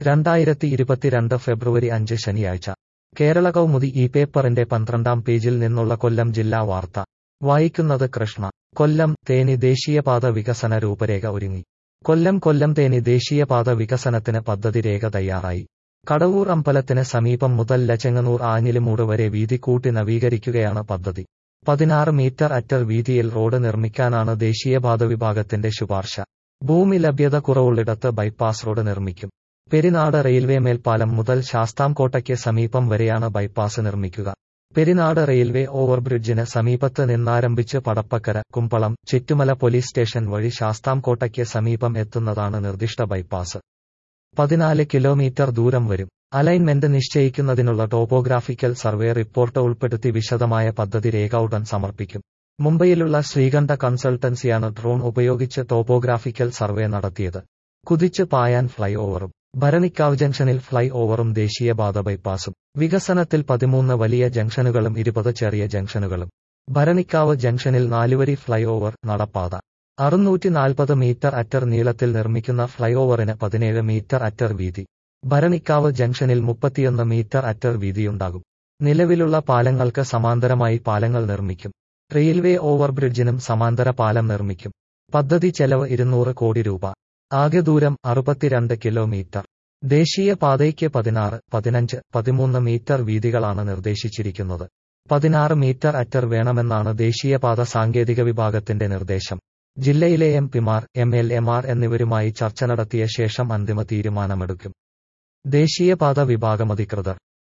രണ്ടായിരത്തി ഇരുപത്തിരണ്ട് ഫെബ്രുവരി അഞ്ച് ശനിയാഴ്ച കേരള കൗമുദി ഈ പേപ്പറിന്റെ പന്ത്രണ്ടാം പേജിൽ നിന്നുള്ള കൊല്ലം ജില്ലാ വാർത്ത വായിക്കുന്നത് കൃഷ്ണ കൊല്ലം തേനി ദേശീയപാത വികസന രൂപരേഖ ഒരുങ്ങി കൊല്ലം കൊല്ലം തേനി ദേശീയപാത വികസനത്തിന് പദ്ധതി രേഖ തയ്യാറായി കടവൂർ അമ്പലത്തിന് സമീപം മുതൽ ലച്ചങ്ങനൂർ ആഞ്ഞിലിമൂട് വരെ വീതി കൂട്ടി നവീകരിക്കുകയാണ് പദ്ധതി പതിനാറ് മീറ്റർ അറ്റർ വീതിയിൽ റോഡ് നിർമ്മിക്കാനാണ് ദേശീയപാത വിഭാഗത്തിന്റെ ശുപാർശ ഭൂമി ലഭ്യത കുറവുള്ളിടത്ത് ബൈപ്പാസ് റോഡ് നിർമ്മിക്കും പെരിനാട് റെയിൽവേ മേൽപ്പാലം മുതൽ ശാസ്താംകോട്ടയ്ക്ക് സമീപം വരെയാണ് ബൈപ്പാസ് നിർമ്മിക്കുക പെരിനാട് റെയിൽവേ ഓവർബ്രിഡ്ജിന് സമീപത്ത് നിന്നാരംഭിച്ച് പടപ്പക്കര കുമ്പളം ചിറ്റുമല പോലീസ് സ്റ്റേഷൻ വഴി ശാസ്താംകോട്ടയ്ക്ക് സമീപം എത്തുന്നതാണ് നിർദ്ദിഷ്ട ബൈപ്പാസ് പതിനാല് കിലോമീറ്റർ ദൂരം വരും അലൈൻമെന്റ് നിശ്ചയിക്കുന്നതിനുള്ള ടോപ്പോഗ്രാഫിക്കൽ സർവേ റിപ്പോർട്ട് ഉൾപ്പെടുത്തി വിശദമായ പദ്ധതി രേഖ ഉടൻ സമർപ്പിക്കും മുംബൈയിലുള്ള ശ്രീകണ്ഠ കൺസൾട്ടൻസിയാണ് ഡ്രോൺ ഉപയോഗിച്ച് ടോപ്പോഗ്രാഫിക്കൽ സർവേ നടത്തിയത് കുതിച്ച് പായാൻ ഫ്ലൈ ഓവറും ഭരണിക്കാവ് ജംഗ്ഷനിൽ ഫ്ലൈ ഓവറും ദേശീയപാത ബൈപ്പാസും വികസനത്തിൽ പതിമൂന്ന് വലിയ ജംഗ്ഷനുകളും ഇരുപത് ചെറിയ ജംഗ്ഷനുകളും ഭരണിക്കാവ് ജംഗ്ഷനിൽ നാലുവരി ഫ്ലൈ ഓവർ നടപ്പാത അറുന്നൂറ്റി നാൽപ്പത് മീറ്റർ അറ്റർ നീളത്തിൽ നിർമ്മിക്കുന്ന ഫ്ലൈ ഓവറിന് പതിനേഴ് മീറ്റർ അറ്റർ വീതി ഭരണിക്കാവ് ജംഗ്ഷനിൽ മുപ്പത്തിയൊന്ന് മീറ്റർ അറ്റർ വീതിയുണ്ടാകും നിലവിലുള്ള പാലങ്ങൾക്ക് സമാന്തരമായി പാലങ്ങൾ നിർമ്മിക്കും റെയിൽവേ ഓവർബ്രിഡ്ജിനും സമാന്തര പാലം നിർമ്മിക്കും പദ്ധതി ചെലവ് ഇരുന്നൂറ് കോടി രൂപ ആകെ ദൂരം അറുപത്തിരണ്ട് കിലോമീറ്റർ ദേശീയ പാതയ്ക്ക് പതിനാറ് പതിനഞ്ച് പതിമൂന്ന് മീറ്റർ വീതികളാണ് നിർദ്ദേശിച്ചിരിക്കുന്നത് പതിനാറ് മീറ്റർ അറ്റർ വേണമെന്നാണ് ദേശീയപാത സാങ്കേതിക വിഭാഗത്തിന്റെ നിർദ്ദേശം ജില്ലയിലെ എം പിമാർ എം എൽ എമാർ എന്നിവരുമായി ചർച്ച നടത്തിയ ശേഷം അന്തിമ തീരുമാനമെടുക്കും ദേശീയപാത വിഭാഗം അധികൃതർ